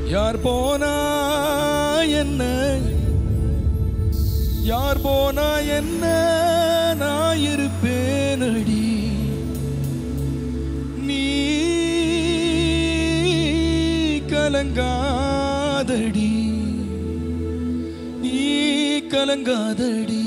யார் போனா என்ன யார் போனா என்ன நான் இருப்பேனடி நீ கலங்காதடி நீ கலங்காதடி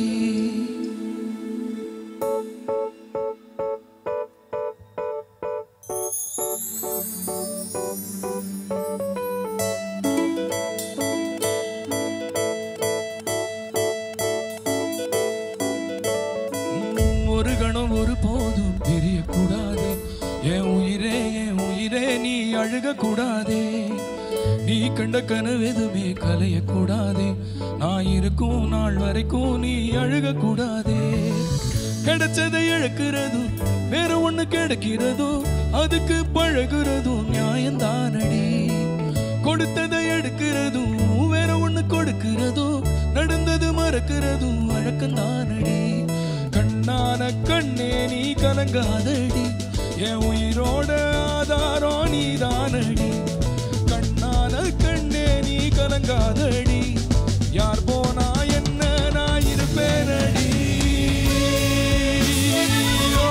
உம், ஒரு கணம் ஒரு போதும் தெரியக்கூடாது என் உயிரே என் உயிரே நீ அழுக கூடாதே நீ கண்ட கனவு எதுவுமே கலையக்கூடாதே நான் இருக்கும் நாள் வரைக்கும் நீ அழுக கூடாதே கிடைச்சதை இழக்கிறதும் வேற ஒண்ணு கிடைக்கிறதும் அதுக்கு பழகுறதும் நியாயம்தானடி கொடுத்ததை எடுக்கிறதும் வேற ஒண்ணு கொடுக்கிறதும் நடந்தது மறக்கிறதும் வழக்கம்தானடி கண்ணான கண்ணே நீ கலங்காதடி என் உயிரோட ஆதாரம் நீதானடி கண்ணான கண்ணே நீ கலங்காதடி யார் போனா என்ன நான் இருப்பேனடி ஓ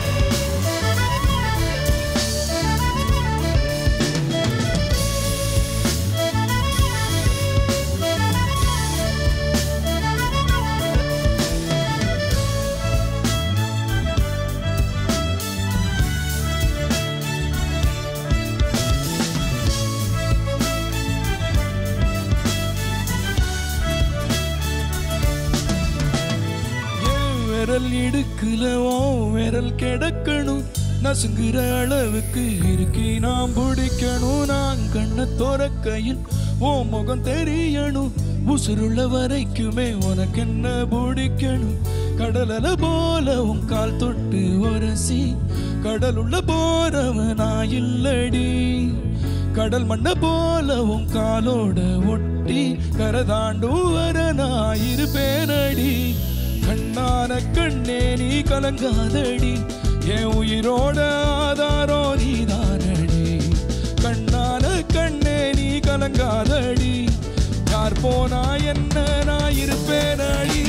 என் விரல் இடுக்குல ஓ விரல் கிடக்கணும் நசுங்குற அளவுக்கு இருக்கி நான் பிடிக்கணும் நான் கண்ணை துறக்கையில் ஓ முகம் தெரியணும் உசுருள்ள வரைக்குமே உனக்கு என்ன பிடிக்கணும் கடலல போல உன் கால் தொட்டு உரசி கடலுள்ள போறவன் நான் இல்லடி கடல் மண்ண போல உன் காலோட ஒட்டி கரதாண்டும் வர நான் இருப்பேனடி கண்ணான கண்ணே நீ கலங்காதடி என் உயிரோட ஆதாரம் நீதானடி கண்ணான கண்ணே நீ கலங்காதடி யார் போனா என்ன நான் இருப்பேனடி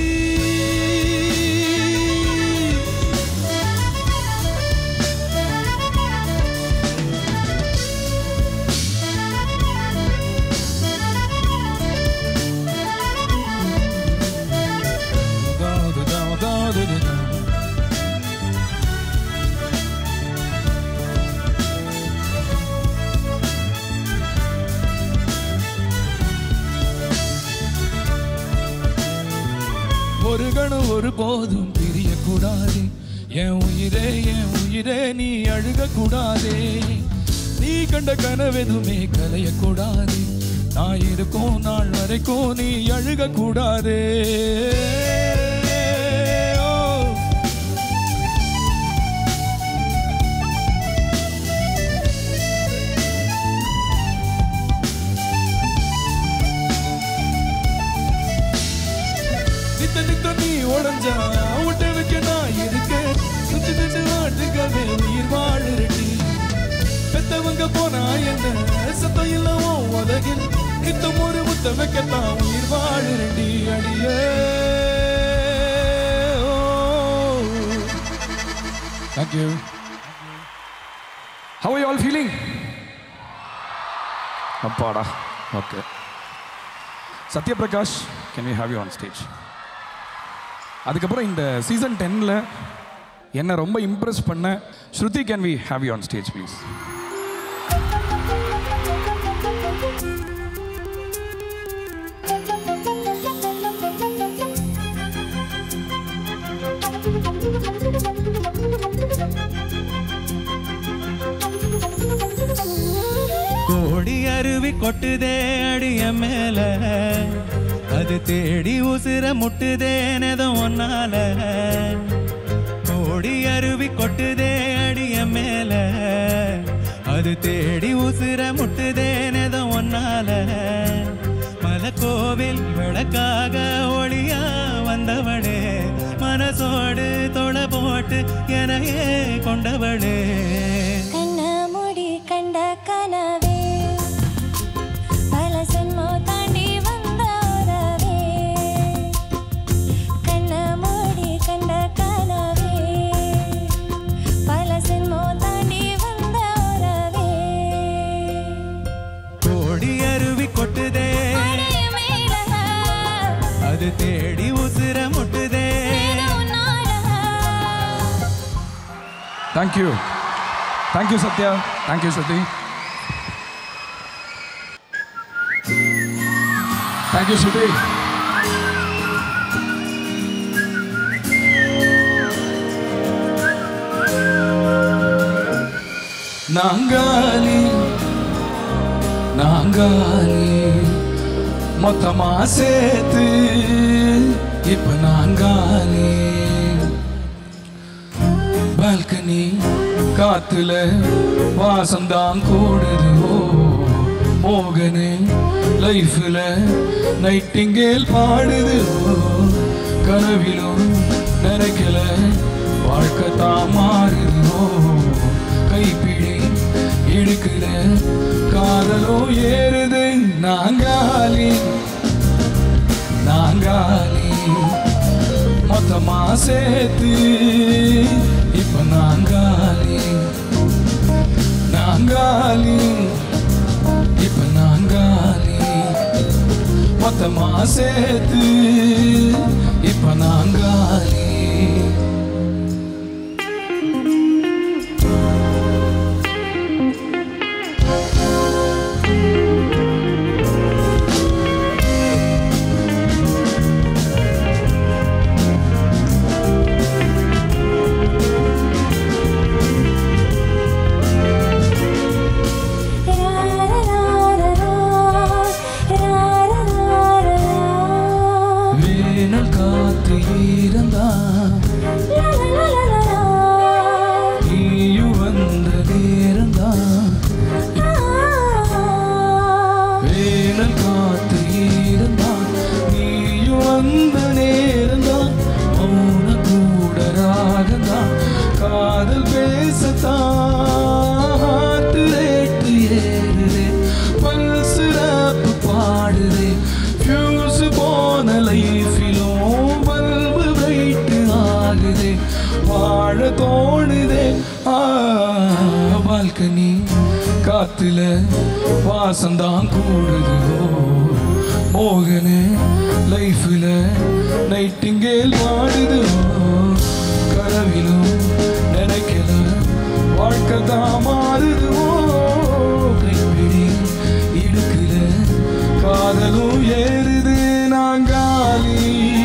Da, da, da, da, da, da, da. ஒரு கணம் ஒரு போதும் பிரியக்கூடாது என் உயிரே என் உயிரே நீ அழுக கூடாதே நீ கண்ட கனவெதுமே கலையக்கூடாது நான் இருக்கும் நாள் வரைக்கும் நீ அழுக கூடாதே ஓ நித்த நித்த நீ உடஞ்சா விட்டு வைக்க நான் இருக்கேன் சுத்தி நின்று வாட்டுக்கவே உயிர் வாழுறடி பெத்தவங்க போனா என்ன சத்தம் இல்லவோ உலகில் நித்தம் ஒரு முத்த வைக்கத்தான் உயிர் வாழுறடி அடியே Thank you. How are you all feeling? அப்பாடா okay Satyaprakash can we have you on stage அதுக்கப்புறம் இந்த சீசன் டென்னில் என்னை ரொம்ப இம்ப்ரெஸ் பண்ண Shruti can we have you on stage please கோடி அருவி கொட்டுதே அடிய மேல அது தேடி உசுர முட்டுதேனதும் ஒன்னால கோடி அருவி கொட்டுதே அடிய மேல அது தேடி உசுர முட்டுதேனதும் ஒன்னால மலக்கோவில் விளக்காக ஒளியா வந்தவளே மனசோடு தொட போட்டு எனையே கொண்டவளே கண்ண மூடி கண்ட கனவே தேங்க்யூ தேங்க்யூ சத்யா தேங்க்யூ சத்தி தேங்க்யூ சுதி நாங்காலி நாங்காலி மொத்தமா சேர்த்து இப்ப நாங்காலி பால்கனி காத்துல வாசம்தான் கூடுது ஓ மோகனு லைஃப்ல நைட்டிங்கேல் பாடுது ஓ கனவிலும் நினைக்கல வாழ்க்கை தான் மாறுது ஓ கைப்பிடி இழுக்குற காதலோ ஏறுது நாங்காலி நாங்காலி மொத்தமா சேர்த்து இப்ப நாங்காலி நாங்காலி இப்ப நாங்காலி மொத்தமா சேர்த்து இப்ப நாங்காலி வேனல் காத்து ஈரந்தா நீயும் வந்த நேரந்தா வேனல் காத்து ஈரந்தா நீயும் வந்த நேரந்தா மௌன கூட ராகந்தா காதல் பேசத்தான் ஹார்ட் ரேட்டு ஏறுதே பல்ஸ் ரேப் பாடுதே ஃபியூஸ் போன லைஃபிலும் பல்பு வெயிட்டு ஆகுதே வாழ தோணுதே ஆ பால்கனி காத்துல வாசம்தான் கூடுது மோகனே லைஃப்ல நைட்டிங்கேல் வாடுது கனவிலும் நினைக்கல வாழ்க்கை தான் மாறுது ஓ கைப்பிடி இடுக்குல காதலும் ஏறுது நாங்காலி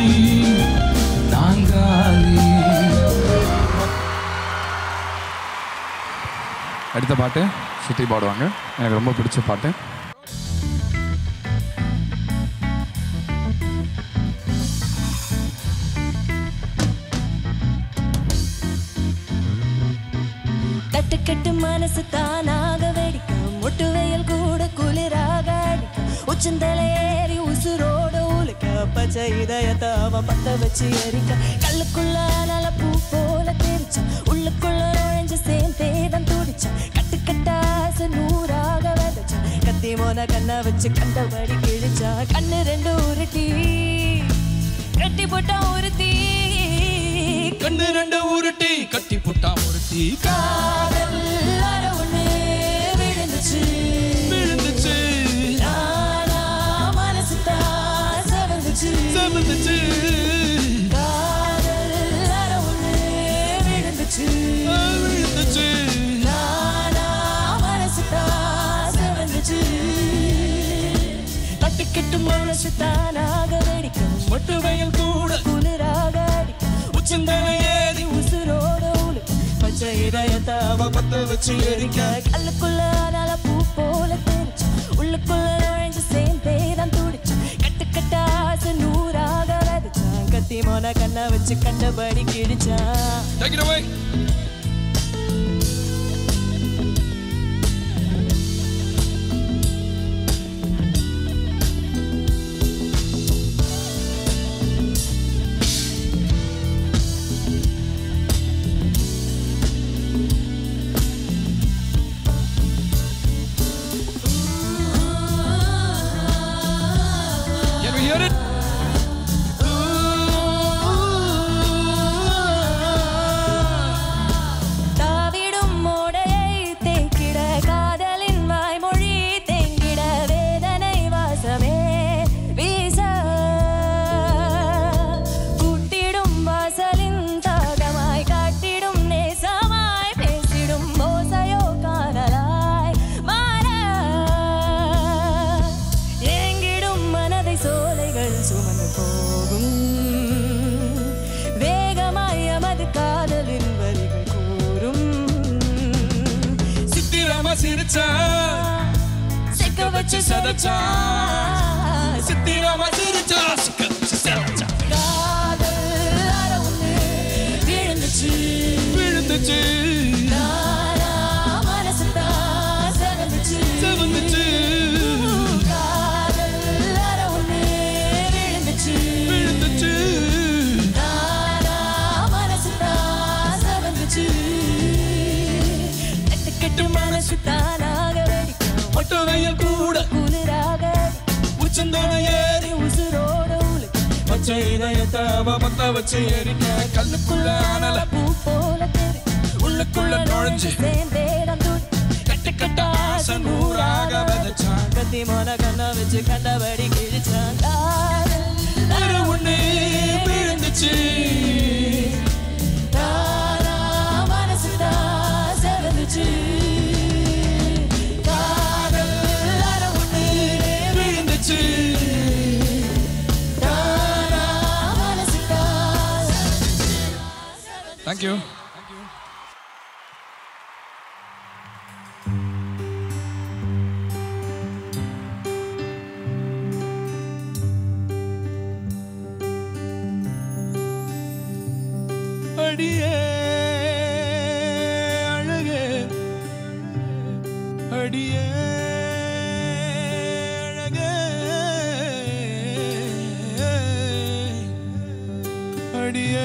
நாங்காலி அடுத்த பாட்டு சுத்தி பாடுவாங்க எனக்கு ரொம்ப பிடிச்ச பாட்டு கட்டுக்கட்டு மனசு தானாக வெடிக்க முட்டு வெயில் கூட குளிராக அடிக்க உச்சந்தலை ஏறி உசுரோட உலுக்க பச்சை இதயத்தை அவன் பத்த வச்சு எரிக்க கல்லுக்குள்ள நல பூ போல தெரிச்ச உள்ளுக்குள்ள நுழைஞ்சு சேர்ந்தேதான் துடிச்ச கட்டுக்கட்டா ஆசை நூறாக விதைச்ச கத்தி மோன கண்ணை வச்சு கண்டபடி கிழிச்சா கண்ணு ரெண்டு உருட்டி கட்டி போட்டா உருத்தி கண்ணு ரெண்டு உருட்டி கட்டி புட்டா உருட்டி காதல் அற ஒண்ணு விழுந்துச்சு விழுந்துச்சு நானா மனசு தான் செவந்துச்சு செவந்துச்சு காதல் அற ஒண்ணு விழுந்துச்சு விழுந்துச்சு நானா மனசு தான் செவந்துச்சு கட்டுக்கட்டு மனசு தானாக வெடிக்கும் மொட்டு வயல் கூட குளிராக அடிக்கும் உச்சந்தலை ஏறி உசுரோட உழுக்கும் பச்சை இதயத்தை அவ பத்த வச்சு எரிக்க கல்லுக்குள்ள நல பூ போல தெரிச்சு உள்ளுக்குள்ள நுழைஞ்சு சேர்ந்தேதான் துடிச்சு கட்டு கட்டா ஆசை நூறாக விதைச்சான் கத்தி மோன கண்ணை வச்சு கண்டபடி கிழிச்சான் Take it away. Can we hear it? அடிச்சா சிக்க வச்சு சதச்சா சித்திரமா சிரிச்சா சிக்க வச்சு சிரிச்சா காதல் அற ஒண்ணு விழுந்துச்சு விழுந்துச்சு நானா மனசுதான் செவந்துச்சு செவந்துச்சு காதல் அற ஒண்ணு விழுந்துச்சு விழுந்துச்சு நானா மனசுதான் செவந்துச்சு கெட்டு கெட்டு மனசு தானாக வெடிக்கும் மொட்டை வெயில் கூட குளிராக உச்சந்தான ஏறி உசுரோட உழுக்கும் பச்சை இதயத்தை அவ மத்த வச்சு எரிக்க கல்லுக்குள்ள அனல பூ போல தெரிக்கும் உள்ளுக்குள்ள நுழைஞ்சு சேர்ந்தேடம் துடி கட்டு கட்ட ஆசை நூறாக விதைச்சான் கத்தி மோன கண்ண வச்சு கண்டபடி கிழிச்சான் காதல் ஒரு ஒண்ணு விழுந்துச்சு தானா மனசுதான் செவந்துச்சு காதல் அற ஒண்ணு விழுந்துச்சு தானா மனசுதான் தேங்க்யூ அடியே அழகே அடியே அழகே அடியே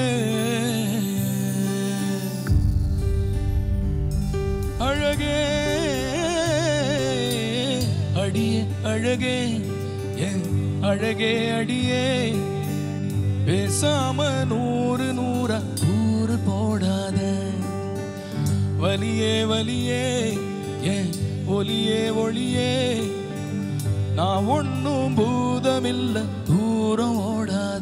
அழகே அடியே அழகே என் அழகே அடியே பேசாம நூறு நூறா கூறு போடாத வலியே வலியே ஏன் ஒலியே ஒளியே நான் ஒன்னும் பூதமில்ல தூரம் ஓடாத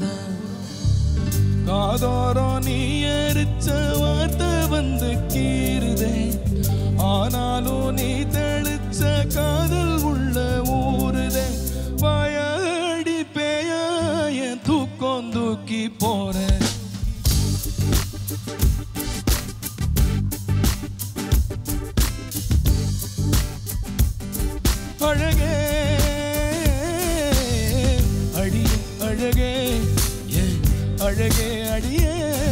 காதோரம் நீ எரிச்ச வார்த்தை வந்து கீறுதே ஆனாலும் நீ தெளிச்ச காதல் உள்ள ஊறுதே வாயாடி பேயாய தூக்கம் தூக்கி போறேன் அழகே அடியே அழகே ஏன் அழகே அடியே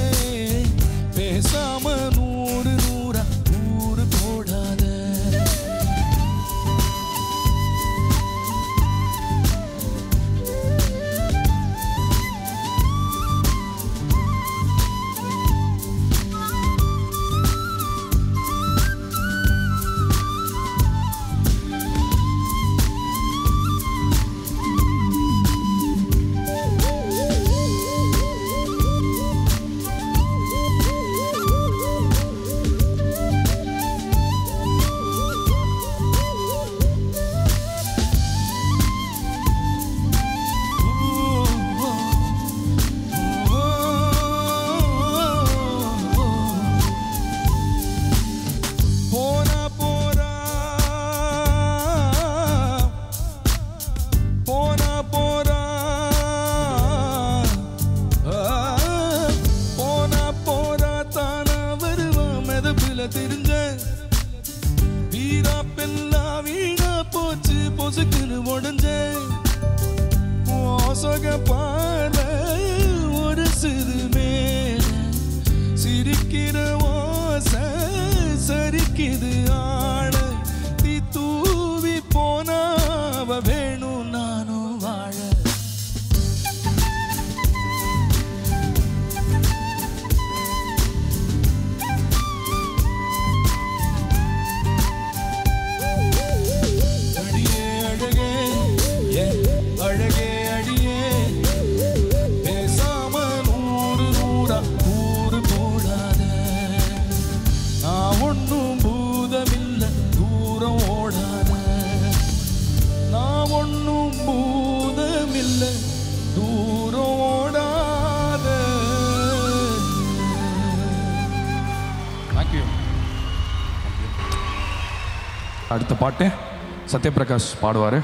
பேசாம நூறு நூறா நூறு போடாத போனா போறா போனா போறா ஆ, போனா போறா தானா வருவா மெதப்புல தெரிஞ்ச வீரா பெல்லா வீணா போச்சு பொசுக்குன்னு உடஞ்ச மோசக பார ஒரு சிறு மேல சிரிக்கிற ஓசை சரிக்குது ஆட நீ தூவி போனாவ வேணும் நானும் வாழ அடியே அழகே ஏன் அழகே அடியே பேசாம நூறு நூறா நூறு போடாத நான் ஒன்னும் பூதமில்ல தூரம் ஓடாத நான் ஒன்னும் பூதமில்ல தூரம் ஓடாத தேங்க்யூ அடுத்த பாட்டு சத்யபிரகாஷ் பாடுவார்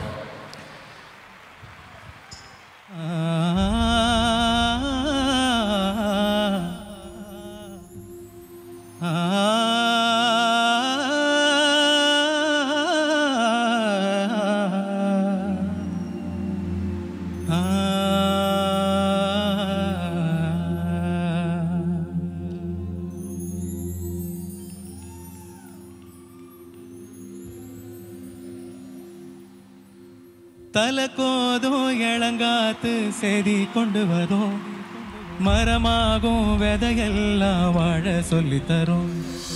ஆ தலை கோதும் இளங்காத்து செய்தி கொண்டு வரும் மரமாகும் விதையெல்லாம் வாழ சொல்லித் தரும்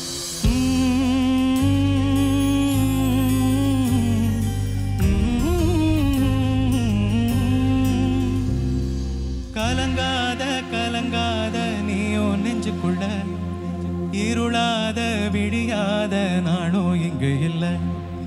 கலங்காத கலங்காத நீயோ நெஞ்சுக்குள்ள இருளாத விடியாத நானும் இங்கு இல்லை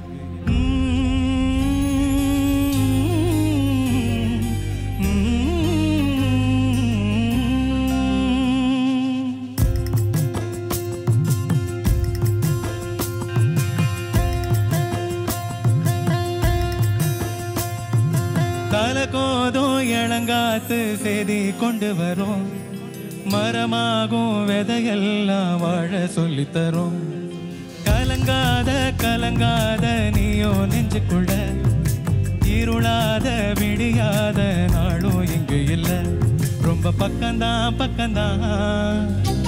தலகோதும் இளங்காத்து செய்தி கொண்டு வரும் மரமாகும் விதையெல்லாம் வாழ சொல்லித் தரும் கலங்காத கலங்காத நீயோ நெஞ்சுக்குள்ள இருளாத விடியாத நாளும் இங்கு இல்ல ரொம்ப பக்கம்தான் பக்கம்தான்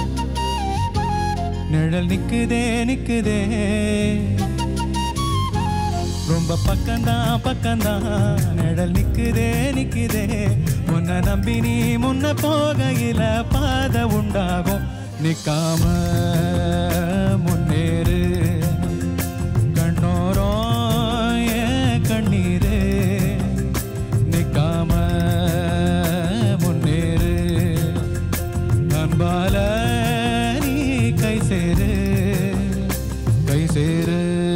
நிழல் நிக்குதே நிக்குதே ரொம்ப பக்கம்தான் பக்கம்தான் நிழல் நிக்குதே நிக்குதே உன்னை நம்பி நீ முன்ன போகையில பாத உண்டாகும் நிக்காம முன்னேறு கண்ணோரோ ஏன் கண்ணீரு நிக்காம முன்னேறு அன்பால நீ கை சேரு கை சேரு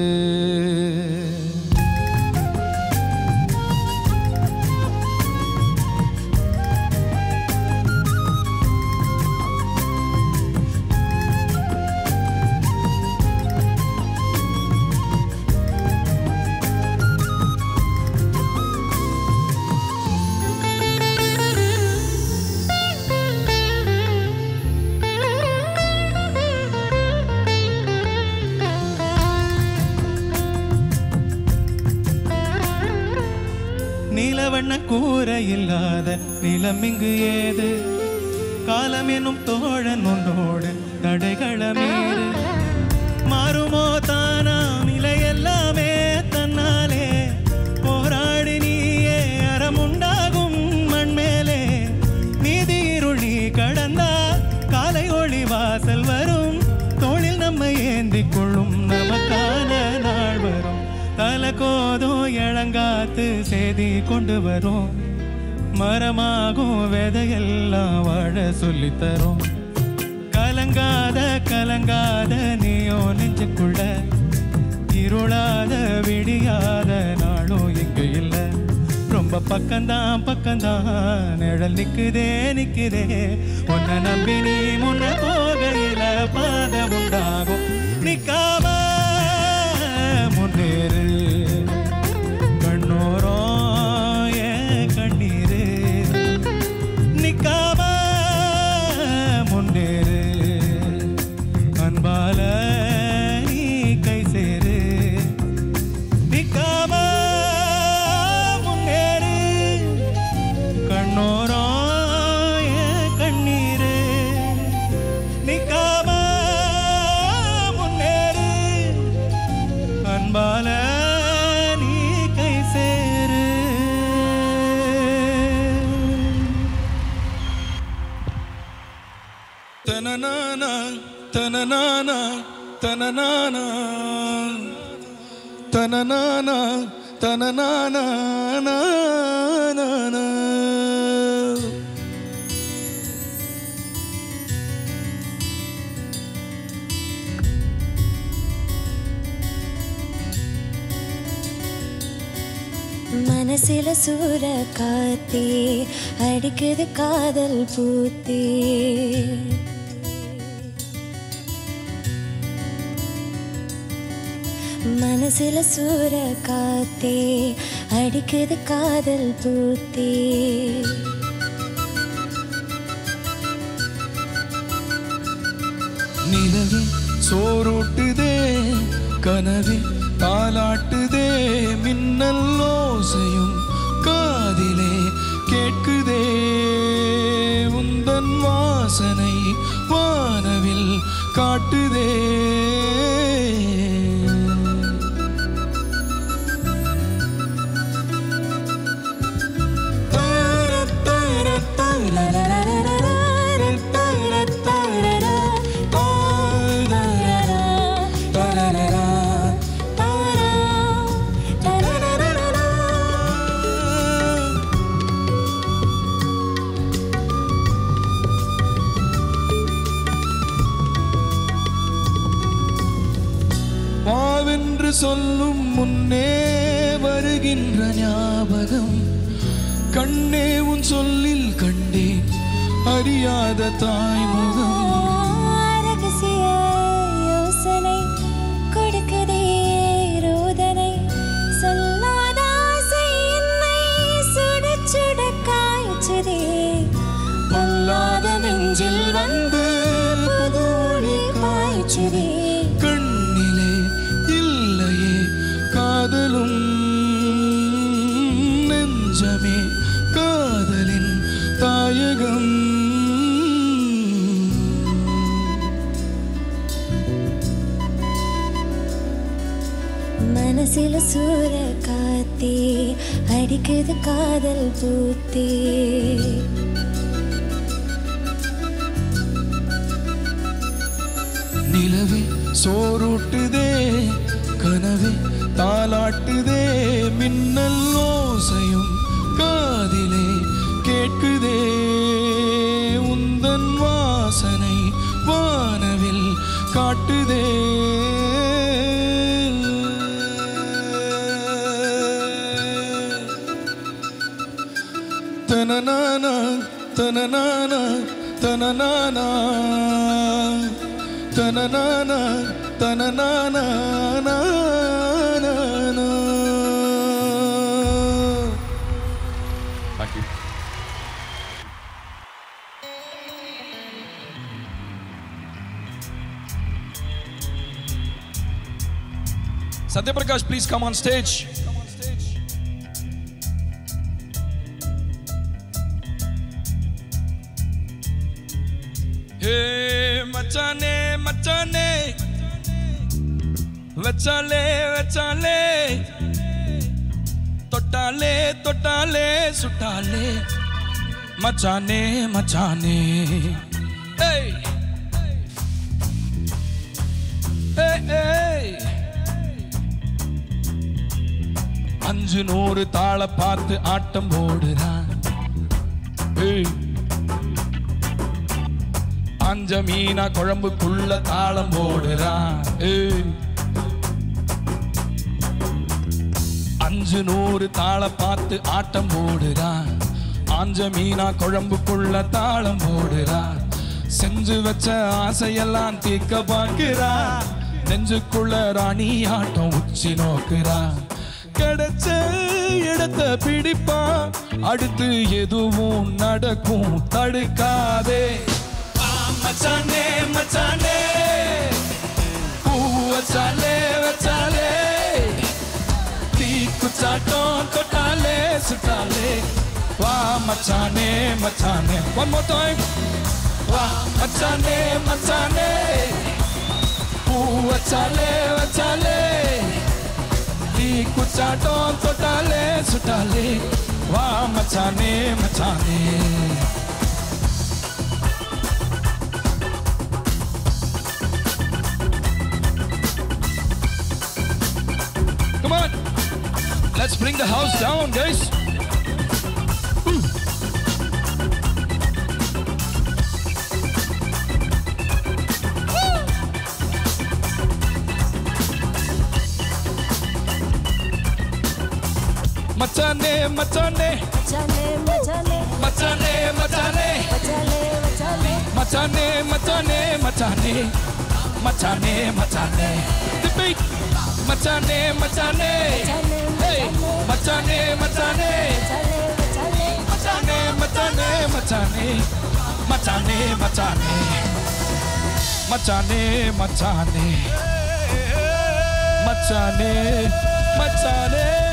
நீலவண்ண கூரை இல்லாத நிலம் இங்கு ஏது காலம் என்னும் தோழன் உன்னோடு தடைகளமேது மாறுமோ தானா நிலை எல்லாமே தன்னாலே போராடி நீயே அறமுண்டாகும் மண்மேலே நீதி இருள் நீ கடந்தா காலை ஒளி வாசல் வரும் தோளில் நம்மை ஏந்திக் கொள்ளும் நமக்கான நாள் வரும் தலை கோதும் இளங்காத்து செய்தி கொண்டு வரும் மரமாகும் விதையெல்லாம் வாழ சொல்லித் தரும் கலங்காத கலங்காத நீயோ நெஞ்சுக்குள்ள இருளாத விடியாத நாளும் இங்கு இல்ல ரொம்ப பக்கம்தான் பக்கம்தான் நிழல் நிக்குதே நிக்குதே உன்னை நம்பி நீ முன்ன போகையில பாத உண்டாகும் நிக்காம முன்னேறு கண்ணோரோ ஏன் கண்ணீரு நிக்காம முன்னேறு அன்பால நீ கை சேரு நிக்காம முன்னேறு கண்ணோரோ ஏன் கண்ணீரு நிக்காம முன்னேறு அன்பால நீ கை சேரு தனநானா தனநானா தனநானா தனநானா தனநானா நானா. மனசில சூற காத்தே அடிக்குது காதல் பூத்தே மனசில சூற காத்தே அடிக்குது காதல் பூத்தே நிலவே சோறூட்டுதே கனவே தாலாட்டுதே மின்னல் ஓசையும் காதிலே கேட்குதே உந்தன் வாசனை வானவில் காட்டுதே சொல்லும் முன்னே வருகின்ற ஞாபகம் கண்ணே உன் சொல்லில் கண்டேன் அறியாத தாய்முகம் ரகசிய யோசனை கொடுக்குதே ரோதனை சொல்லாத ஆசை என்னை சுட சுட காய்ச்சுதே பொல்லாத நெஞ்சில் வந்து புது ஒளி பாய்ச்சுதே கண்ணிலே இல்லையே காதலும் நெஞ்சமே காதலின் தாயகம் மனசில சூற காத்தே அடிக்குது காதல் பூத்தே நிலவே சோறுட்டுதே கனவே தாலாட்டுதே மின்னல் ஓசையும் காதிலே கேட்குதே உந்தன் வாசனை வானவில் காட்டுதே தனநானா தனநானா தனநானா தனநானா தனநானா Thank you. Satyaprakash, please come on stage. Hey, மச்சானே மச்சானே வச்சாலே வச்சாலே தொட்டாலே தொட்டாலே சுட்டாலே மச்சானே மச்சானே ஏய் ஏய் ஏய் அஞ்சு நூறு தாள பார்த்து ஆட்டம் போடுறான் ஏய். அஞ்ச மீனா குழம்புக்குள்ள தாளம் போடுறான் ஏய். அஞ்சு நூறு தாள பார்த்து ஆட்டம் போடுறான் ஆஞ்ச மீனா குழம்புக்குள்ள தாளம் போடுறான் செஞ்சு வச்ச ஆசையெல்லாம் தீர்க்க பார்க்கிறா நெஞ்சுக்குள்ள ராணி ஆட்டம் உச்சி நோக்குறா கிடைச்ச இடத்த பிடிப்பா அடுத்து எதுவும் நடக்கும் தடுக்காதே வா மச்சானே மச்சானே பூ வச்சாலே வச்சாலே தீ குச்சாட்டம் தொட்டாலே சுட்டாலே வா மச்சானே மச்சானே one more time வா மச்சானே மச்சானே பூ வச்சாலே வச்சாலே தீ குச்சாட்டம் தொட்டாலே சுட்டாலே வா மச்சானே மச்சானே Come on. Let's bring the house down, guys. மச்சானே மச்சானே மச்சானே மச்சானே மச்சானே மச்சானே மச்சானே மச்சானே மச்சானே மச்சானே மச்சானே மச்சானே மச்சானே The beat. மச்சானே மச்சானே Hey. மச்சானே மச்சானே மச்சானே மச்சானே மச்சானே மச்சானே மச்சானே மச்சானே மச்சானே மச்சானே மச்சானே